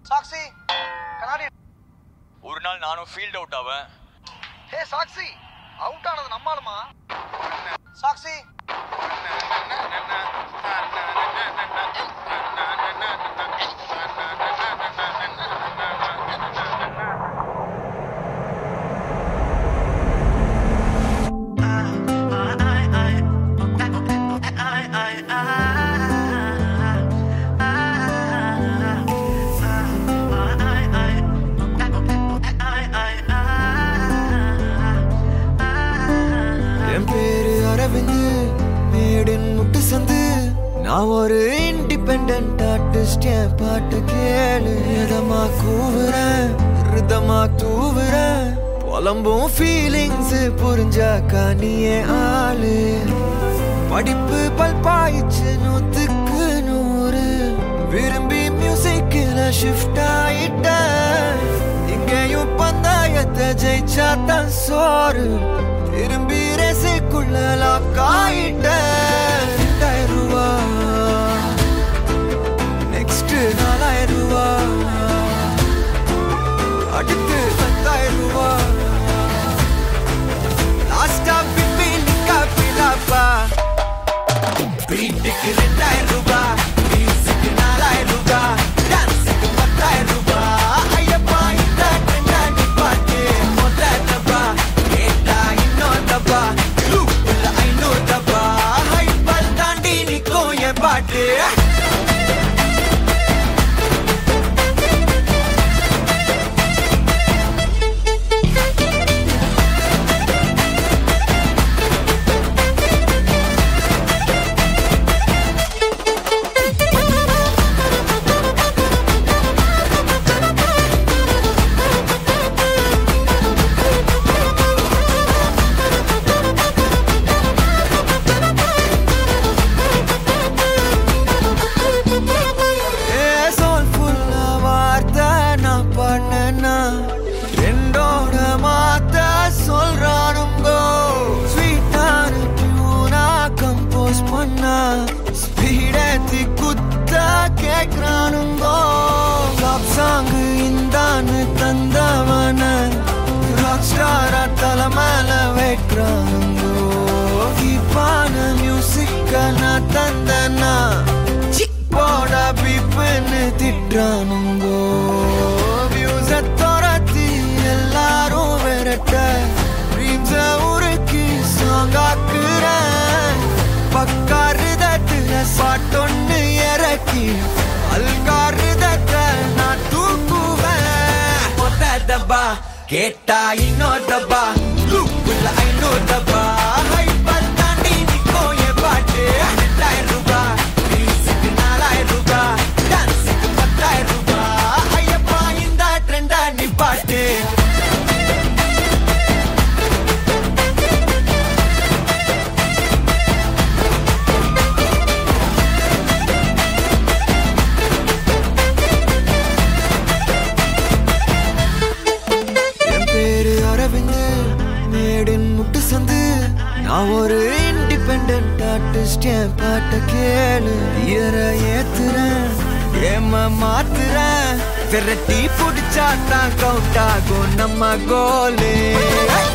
சாக்ஷி கண்ணாடி ஒரு நாள் நானும் ஃபீல்ட் அவுட் ஆவேன் ஹே சாக்ஷி அவுட் ஆனது நம்மாலுமா சாக்ஷி என் பேரு அரவிந்து மேடின் முட்டு சந்து நான் ஒரு இண்டிபெண்ட் ஆர்டிஸ்ட் என் பாட்டு கேளு இதமா கூவுறேன் ரிதமா தூவுறேன் புலம்பும் ஃபீலிங்ஸ் புரிஞ்சாக்கா நீயே ஆளு படிப்பு பல்பாயிச்சு நூத்துக்கு நூறு விரும்பி மியூசிக்கில் ஷிஃப்ட் ஆயிட்டேன் இங்கேயும் பந்தாயத்தை ஜெயிச்சா தான் சோறு திரும்பி ரேசுக்குள்ள லாக் ஆயிட்டேன் ரெண்டாயிரம் ரூபா நெக்ஸ்ட் நாலாயிரம் ரூபா அடுத்து பத்தாயிரம் ரூபா லாஸ்டா பிப்பி நிக்கா பிலாப்பா பீட்டுக்கு ரெண்டாயிரம் ரூபாய் மியூசிக்கு நாலாயிரம் ரூபாய் டான்ஸுக்கு பத்தாயிரம் ரூபாய் ஐயப்பா இந்த ரெண்டாயிரம் பாட்டு மொத்த டப்பா கேட்டா இன்னொரு டப்பா லூப்புல ஐநூறு டப்பா ஹைப்பர் தாண்டி நிக்கும் என் பாட்டு soulful வார்த்தை நான் பண்ணேன்னா ரெண்டோட மாத்த சொல்றானுங்கோ ஸ்வீட்டான டியூனா கம்போஸ் பண்ணா ஸ்பீடத்தி குத்த கேக்குறானுங்கோ லாப் சாங் இந்தான்னு தந்தவன ராக் ஸ்டாரா தலை மேல வைக்கிறானுங்கோ கீப்பான மியூசிக்க நான் தந்தனா போட பிப்புன்னு திட்டானுங்கோ வியூஸ துரத்தி எல்லாரும் விரட்ட ட்ரீம்ஸ உருக்கி சாங்காக்குறேன் பக்காருதத்துல பாட்டொன்னு இறக்கி அல்காருதத்தை நான் தூக்குவேன் மொத்த டப்பா கேட்டா இன்னொரு டப்பா லூப்புல ஐநூறு டப்பா ஹைப்பர் தாண்டி நிக்கும் என் பாட்டு ரெண்டாயிரம் ரூபாய் மியூசிக்கு நாலாயிரம் ரூபாய் டான்ஸுக்கு பத்தாயிரம் ரூபாய் ஐயப்பா இந்த ட்ரெண்டா நீ பாட்டு என் பேரு அரவிந்து மேடின் முட்டு சந்து நான் ஒரு இண்டிபெண்ட் ஆர்டிஸ்ட் என் பாட்ட கேளு இயற ஏத்துறேன் ஏம மாத்துறேன் விரட்டி புடிச்சா தான் கவுண்ட் ஆகும் நம்ம கோலு